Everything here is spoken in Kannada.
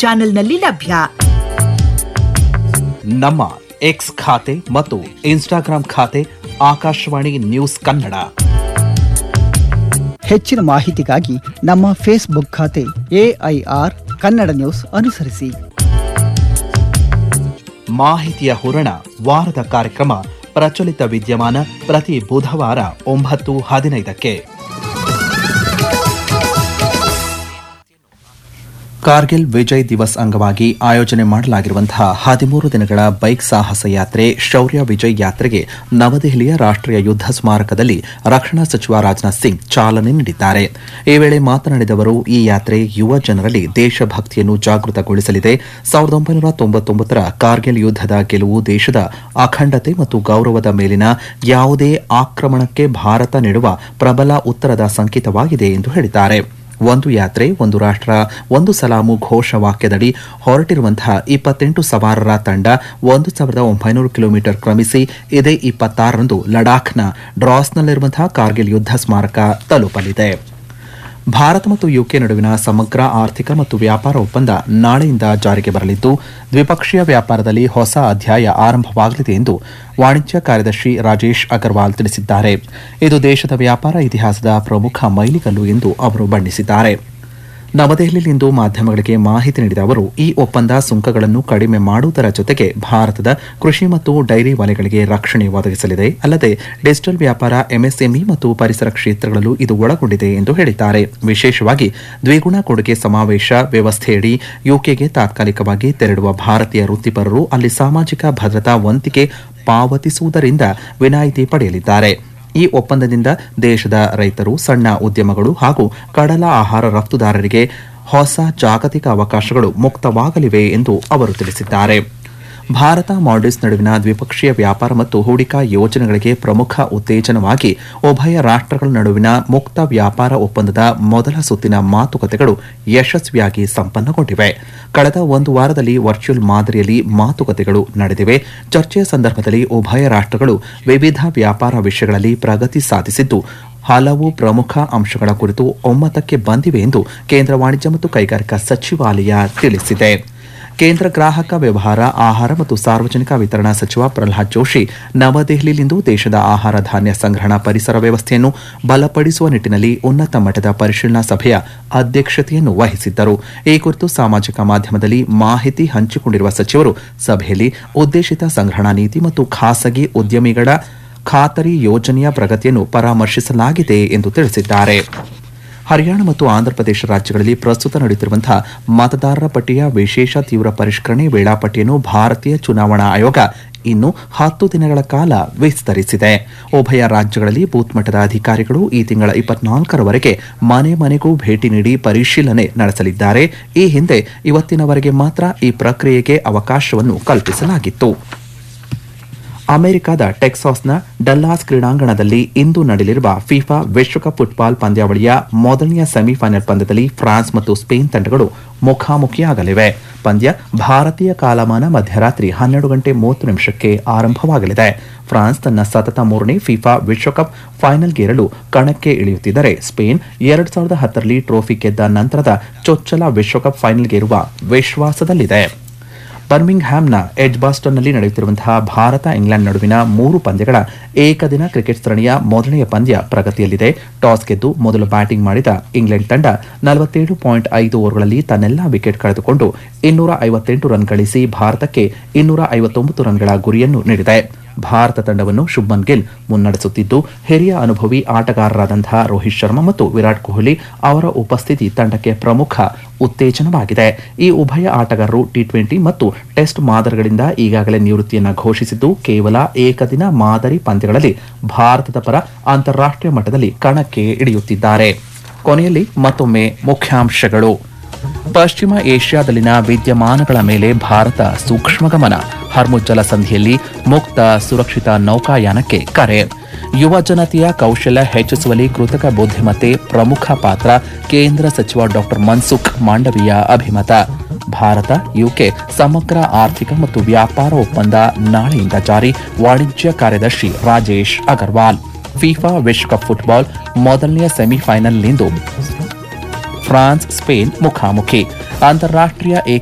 ಚಾನೆಲ್ನಲ್ಲಿ ಲಭ್ಯ ನಮ್ಮ ಎಕ್ಸ್ ಖಾತೆ ಮತ್ತು ಇನ್ಸ್ಟಾಗ್ರಾಂ ಖಾತೆ ಆಕಾಶವಾಣಿ ನ್ಯೂಸ್ ಕನ್ನಡ ಹೆಚ್ಚಿನ ಮಾಹಿತಿಗಾಗಿ ನಮ್ಮ ಫೇಸ್ಬುಕ್ ಖಾತೆ ಎಐಆರ್ ಕನ್ನಡ ನ್ಯೂಸ್ ಅನುಸರಿಸಿ ಮಾಹಿತಿಯ ಹೂರಣ ವಾರದ ಕಾರ್ಯಕ್ರಮ ಪ್ರಚಲಿತ ವಿದ್ಯಮಾನ ಪ್ರತಿ ಬುಧವಾರ ಒಂಬತ್ತು ಹದಿನೈದಕ್ಕೆ ಕಾರ್ಗಿಲ್ ವಿಜಯ್ ದಿವಸ್ ಅಂಗವಾಗಿ ಆಯೋಜನೆ ಮಾಡಲಾಗಿರುವಂತಹ ಹದಿಮೂರು ದಿನಗಳ ಬೈಕ್ ಸಾಹಸ ಯಾತ್ರೆ ಶೌರ್ಯ ವಿಜಯ್ ಯಾತ್ರೆಗೆ ನವದೆಹಲಿಯ ರಾಷ್ಟ್ರೀಯ ಯುದ್ಧ ಸ್ಮಾರಕದಲ್ಲಿ ರಕ್ಷಣಾ ಸಚಿವ ರಾಜನಾಥ್ ಸಿಂಗ್ ಚಾಲನೆ ನೀಡಿದ್ದಾರೆ ಈ ವೇಳೆ ಮಾತನಾಡಿದ ಅವರು ಈ ಯಾತ್ರೆ ಯುವ ಜನರಲ್ಲಿ ದೇಶಭಕ್ತಿಯನ್ನು ಜಾಗೃತಗೊಳಿಸಲಿದೆ ಸಾವಿರದ ಒಂಬೈನೂರ ತೊಂಬತ್ತೊಂಬತ್ತರ ಕಾರ್ಗಿಲ್ ಯುದ್ಧದ ಗೆಲುವು ದೇಶದ ಅಖಂಡತೆ ಮತ್ತು ಗೌರವದ ಮೇಲಿನ ಯಾವುದೇ ಆಕ್ರಮಣಕ್ಕೆ ಭಾರತ ನೀಡುವ ಪ್ರಬಲ ಉತ್ತರದ ಸಂಕೇತವಾಗಿದೆ ಎಂದು ಹೇಳಿದ್ದಾರೆ ಒಂದು ಯಾತ್ರೆ ಒಂದು ರಾಷ್ಟ್ರ ಒಂದು ಸಲಾಮು ಘೋಷವಾಕ್ಯದಡಿ ಹೊರಟಿರುವಂತಹ ಇಪ್ಪತ್ತೆಂಟು ಸವಾರರ ತಂಡ ಒಂದು ಸಾವಿರದ ಒಂಬೈನೂರು ಕಿಲೋಮೀಟರ್ ಕ್ರಮಿಸಿ ಇದೇ ಇಪ್ಪತ್ತಾರರಂದು ಲಡಾಖ್ನ ಡ್ರಾಸ್ನಲ್ಲಿರುವಂತಹ ಕಾರ್ಗಿಲ್ ಯುದ್ಧ ಸ್ಮಾರಕ ತಲುಪಲಿದೆ ಭಾರತ ಮತ್ತು ಯುಕೆ ನಡುವಿನ ಸಮಗ್ರ ಆರ್ಥಿಕ ಮತ್ತು ವ್ಯಾಪಾರ ಒಪ್ಪಂದ ನಾಳೆಯಿಂದ ಜಾರಿಗೆ ಬರಲಿದ್ದು ದ್ವಿಪಕ್ಷೀಯ ವ್ಯಾಪಾರದಲ್ಲಿ ಹೊಸ ಅಧ್ಯಾಯ ಆರಂಭವಾಗಲಿದೆ ಎಂದು ವಾಣಿಜ್ಯ ಕಾರ್ಯದರ್ಶಿ ರಾಜೇಶ್ ಅಗರ್ವಾಲ್ ತಿಳಿಸಿದ್ದಾರೆ ಇದು ದೇಶದ ವ್ಯಾಪಾರ ಇತಿಹಾಸದ ಪ್ರಮುಖ ಮೈಲಿಗಲ್ಲು ಎಂದು ಅವರು ಬಣ್ಣಿಸಿದ್ದಾರೆ ನವದೆಹಲಿಯಲ್ಲಿಂದು ಮಾಧ್ಯಮಗಳಿಗೆ ಮಾಹಿತಿ ನೀಡಿದ ಅವರು ಈ ಒಪ್ಪಂದ ಸುಂಕಗಳನ್ನು ಕಡಿಮೆ ಮಾಡುವುದರ ಜೊತೆಗೆ ಭಾರತದ ಕೃಷಿ ಮತ್ತು ಡೈರಿ ವಲಯಗಳಿಗೆ ರಕ್ಷಣೆ ಒದಗಿಸಲಿದೆ ಅಲ್ಲದೆ ಡಿಜಿಟಲ್ ವ್ಯಾಪಾರ ಎಂಎಸ್ಎಂಇ ಮತ್ತು ಪರಿಸರ ಕ್ಷೇತ್ರಗಳಲ್ಲೂ ಇದು ಒಳಗೊಂಡಿದೆ ಎಂದು ಹೇಳಿದ್ದಾರೆ ವಿಶೇಷವಾಗಿ ದ್ವಿಗುಣ ಕೊಡುಗೆ ಸಮಾವೇಶ ವ್ಯವಸ್ಥೆಯಡಿ ಯುಕೆಗೆ ತಾತ್ಕಾಲಿಕವಾಗಿ ತೆರಳುವ ಭಾರತೀಯ ವೃತ್ತಿಪರರು ಅಲ್ಲಿ ಸಾಮಾಜಿಕ ಭದ್ರತಾ ವಂತಿಗೆ ಪಾವತಿಸುವುದರಿಂದ ವಿನಾಯಿತಿ ಪಡೆಯಲಿದ್ದಾರೆ ಈ ಒಪ್ಪಂದದಿಂದ ದೇಶದ ರೈತರು ಸಣ್ಣ ಉದ್ಯಮಗಳು ಹಾಗೂ ಕಡಲ ಆಹಾರ ರಫ್ತುದಾರರಿಗೆ ಹೊಸ ಜಾಗತಿಕ ಅವಕಾಶಗಳು ಮುಕ್ತವಾಗಲಿವೆ ಎಂದು ಅವರು ತಿಳಿಸಿದ್ದಾರೆ ಭಾರತ ಮಾಲ್ಡೀವ್ಸ್ ನಡುವಿನ ದ್ವಿಪಕ್ಷೀಯ ವ್ಯಾಪಾರ ಮತ್ತು ಹೂಡಿಕಾ ಯೋಜನೆಗಳಿಗೆ ಪ್ರಮುಖ ಉತ್ತೇಜನವಾಗಿ ಉಭಯ ರಾಷ್ಟ್ರಗಳ ನಡುವಿನ ಮುಕ್ತ ವ್ಯಾಪಾರ ಒಪ್ಪಂದದ ಮೊದಲ ಸುತ್ತಿನ ಮಾತುಕತೆಗಳು ಯಶಸ್ವಿಯಾಗಿ ಸಂಪನ್ನಗೊಂಡಿವೆ ಕಳೆದ ಒಂದು ವಾರದಲ್ಲಿ ವರ್ಚುವಲ್ ಮಾದರಿಯಲ್ಲಿ ಮಾತುಕತೆಗಳು ನಡೆದಿವೆ ಚರ್ಚೆಯ ಸಂದರ್ಭದಲ್ಲಿ ಉಭಯ ರಾಷ್ಟ್ರಗಳು ವಿವಿಧ ವ್ಯಾಪಾರ ವಿಷಯಗಳಲ್ಲಿ ಪ್ರಗತಿ ಸಾಧಿಸಿದ್ದು ಹಲವು ಪ್ರಮುಖ ಅಂಶಗಳ ಕುರಿತು ಒಮ್ಮತಕ್ಕೆ ಬಂದಿವೆ ಎಂದು ಕೇಂದ್ರ ವಾಣಿಜ್ಯ ಮತ್ತು ಕೈಗಾರಿಕಾ ಸಚಿವಾಲಯ ತಿಳಿಸಿದೆ ಕೇಂದ್ರ ಗ್ರಾಹಕ ವ್ಯವಹಾರ ಆಹಾರ ಮತ್ತು ಸಾರ್ವಜನಿಕ ವಿತರಣಾ ಸಚಿವ ಪ್ರಹ್ಲಾದ್ ಜೋಶಿ ನವದೆಹಲಿಯಲ್ಲಿಂದು ದೇಶದ ಆಹಾರ ಧಾನ್ಯ ಸಂಗ್ರಹಣಾ ಪರಿಸರ ವ್ಯವಸ್ಥೆಯನ್ನು ಬಲಪಡಿಸುವ ನಿಟ್ಟಿನಲ್ಲಿ ಉನ್ನತ ಮಟ್ಟದ ಪರಿಶೀಲನಾ ಸಭೆಯ ಅಧ್ಯಕ್ಷತೆಯನ್ನು ವಹಿಸಿದ್ದರು ಈ ಕುರಿತು ಸಾಮಾಜಿಕ ಮಾಧ್ಯಮದಲ್ಲಿ ಮಾಹಿತಿ ಹಂಚಿಕೊಂಡಿರುವ ಸಚಿವರು ಸಭೆಯಲ್ಲಿ ಉದ್ದೇಶಿತ ಸಂಗ್ರಹಣಾ ನೀತಿ ಮತ್ತು ಖಾಸಗಿ ಉದ್ಯಮಿಗಳ ಖಾತರಿ ಯೋಜನೆಯ ಪ್ರಗತಿಯನ್ನು ಪರಾಮರ್ಶಿಸಲಾಗಿದೆ ಎಂದು ತಿಳಿಸಿದ್ದಾರೆ ಹರಿಯಾಣ ಮತ್ತು ಆಂಧ್ರಪ್ರದೇಶ ರಾಜ್ಯಗಳಲ್ಲಿ ಪ್ರಸ್ತುತ ನಡೆಯುತ್ತಿರುವಂತಹ ಮತದಾರರ ಪಟ್ಟಿಯ ವಿಶೇಷ ತೀವ್ರ ಪರಿಷ್ಕರಣೆ ವೇಳಾಪಟ್ಟಿಯನ್ನು ಭಾರತೀಯ ಚುನಾವಣಾ ಆಯೋಗ ಇನ್ನು ಹತ್ತು ದಿನಗಳ ಕಾಲ ವಿಸ್ತರಿಸಿದೆ ಉಭಯ ರಾಜ್ಯಗಳಲ್ಲಿ ಬೂತ್ ಮಟ್ಟದ ಅಧಿಕಾರಿಗಳು ಈ ತಿಂಗಳ ಇಪ್ಪತ್ನಾಲ್ಕರವರೆಗೆ ಮನೆ ಮನೆಗೂ ಭೇಟಿ ನೀಡಿ ಪರಿಶೀಲನೆ ನಡೆಸಲಿದ್ದಾರೆ ಈ ಹಿಂದೆ ಇವತ್ತಿನವರೆಗೆ ಮಾತ್ರ ಈ ಪ್ರಕ್ರಿಯೆಗೆ ಅವಕಾಶವನ್ನು ಕಲ್ಪಿಸಲಾಗಿತ್ತು ಅಮೆರಿಕದ ಟೆಕ್ಸಾಸ್ನ ಡಲ್ಲಾಸ್ ಕ್ರೀಡಾಂಗಣದಲ್ಲಿ ಇಂದು ನಡೆಯಲಿರುವ ಫಿಫಾ ವಿಶ್ವಕಪ್ ಫುಟ್ಬಾಲ್ ಪಂದ್ಯಾವಳಿಯ ಮೊದಲನೆಯ ಸೆಮಿಫೈನಲ್ ಪಂದ್ಯದಲ್ಲಿ ಫ್ರಾನ್ಸ್ ಮತ್ತು ಸ್ಪೇನ್ ತಂಡಗಳು ಮುಖಾಮುಖಿಯಾಗಲಿವೆ ಪಂದ್ಯ ಭಾರತೀಯ ಕಾಲಮಾನ ಮಧ್ಯರಾತ್ರಿ ಹನ್ನೆರಡು ಗಂಟೆ ಮೂವತ್ತು ನಿಮಿಷಕ್ಕೆ ಆರಂಭವಾಗಲಿದೆ ಫ್ರಾನ್ಸ್ ತನ್ನ ಸತತ ಮೂರನೇ ಫಿಫಾ ವಿಶ್ವಕಪ್ ಫೈನಲ್ಗೇರಲು ಕಣಕ್ಕೆ ಇಳಿಯುತ್ತಿದ್ದರೆ ಸ್ಪೇನ್ ಎರಡು ಸಾವಿರದ ಹತ್ತರಲ್ಲಿ ಟ್ರೋಫಿ ಗೆದ್ದ ನಂತರದ ಚೊಚ್ಚಲ ವಿಶ್ವಕಪ್ ಫೈನಲ್ಗೇರುವ ವಿಶ್ವಾಸದಲ್ಲಿದೆ ಬರ್ಮಿಂಗ್ ಹ್ಯಾಮ್ನ ಎಡ್ಜ್ಬಾಸ್ಟನ್ನಲ್ಲಿ ನಡೆಯುತ್ತಿರುವಂತಹ ಭಾರತ ಇಂಗ್ಲೆಂಡ್ ನಡುವಿನ ಮೂರು ಪಂದ್ಯಗಳ ಏಕದಿನ ಕ್ರಿಕೆಟ್ ಸರಣಿಯ ಮೊದಲನೆಯ ಪಂದ್ಯ ಪ್ರಗತಿಯಲ್ಲಿದೆ ಟಾಸ್ ಗೆದ್ದು ಮೊದಲು ಬ್ಯಾಟಿಂಗ್ ಮಾಡಿದ ಇಂಗ್ಲೆಂಡ್ ತಂಡ ನಲವತ್ತೇಳು ಪಾಯಿಂಟ್ ಐದು ಓವರ್ಗಳಲ್ಲಿ ತನ್ನೆಲ್ಲಾ ವಿಕೆಟ್ ಕಳೆದುಕೊಂಡು ಇನ್ನೂರ ಐವತ್ತೆಂಟು ರನ್ ಗಳಿಸಿ ಭಾರತಕ್ಕೆ ಇನ್ನೂರ ಐವತ್ತೊಂಬತ್ತು ರನ್ಗಳ ಗುರಿಯನ್ನು ನೀಡಿದೆ ಭಾರತ ತಂಡವನ್ನು ಶುಭ್ಮನ್ ಗಿಲ್ ಮುನ್ನಡೆಸುತ್ತಿದ್ದು ಹಿರಿಯ ಅನುಭವಿ ಆಟಗಾರರಾದಂತಹ ರೋಹಿತ್ ಶರ್ಮಾ ಮತ್ತು ವಿರಾಟ್ ಕೊಹ್ಲಿ ಅವರ ಉಪಸ್ಥಿತಿ ತಂಡಕ್ಕೆ ಪ್ರಮುಖ ಉತ್ತೇಜನವಾಗಿದೆ ಈ ಉಭಯ ಆಟಗಾರರು ಟಿ ಟ್ವೆಂಟಿ ಮತ್ತು ಟೆಸ್ಟ್ ಮಾದರಿಗಳಿಂದ ಈಗಾಗಲೇ ನಿವೃತ್ತಿಯನ್ನು ಘೋಷಿಸಿದ್ದು ಕೇವಲ ಏಕದಿನ ಮಾದರಿ ಪಂದ್ಯಗಳಲ್ಲಿ ಭಾರತದ ಪರ ಅಂತಾರಾಷ್ಟ್ರೀಯ ಮಟ್ಟದಲ್ಲಿ ಕಣಕ್ಕೆ ಇಳಿಯುತ್ತಿದ್ದಾರೆ ಕೊನೆಯಲ್ಲಿ ಮತ್ತೊಮ್ಮೆ ಮುಖ್ಯಾಂಶಗಳು ಪಶ್ಚಿಮ ಏಷ್ಯಾದಲ್ಲಿನ ವಿದ್ಯಮಾನಗಳ ಮೇಲೆ ಭಾರತ ಸೂಕ್ಷ್ಮ ಗಮನ ಹರ್ಮುಜ್ ಜಲಸಂಧಿಯಲ್ಲಿ ಮುಕ್ತ ಸುರಕ್ಷಿತ ನೌಕಾಯಾನಕ್ಕೆ ಕರೆ ಯುವ ಜನತೆಯ ಕೌಶಲ್ಯ ಹೆಚ್ಚಿಸುವಲ್ಲಿ ಕೃತಕ ಬುದ್ಧಿಮತ್ತೆ ಪ್ರಮುಖ ಪಾತ್ರ ಕೇಂದ್ರ ಸಚಿವ ಡಾಕ್ಟರ್ ಮನ್ಸುಖ್ ಮಾಂಡವೀಯ ಅಭಿಮತ ಭಾರತ ಯುಕೆ ಸಮಗ್ರ ಆರ್ಥಿಕ ಮತ್ತು ವ್ಯಾಪಾರ ಒಪ್ಪಂದ ನಾಳೆಯಿಂದ ಜಾರಿ ವಾಣಿಜ್ಯ ಕಾರ್ಯದರ್ಶಿ ರಾಜೇಶ್ ಅಗರ್ವಾಲ್ ಫಿಫಾ ವಿಶ್ವಕಪ್ ಫುಟ್ಬಾಲ್ ಮೊದಲನೆಯ ಸೆಮಿಫೈನಲ್ನಿಂದು ಫ್ರಾನ್ಸ್ ಸ್ಪೇನ್ ಮುಖಾಮುಖಿ ಅಂತಾರಾಷ್ಟ್ರೀಯ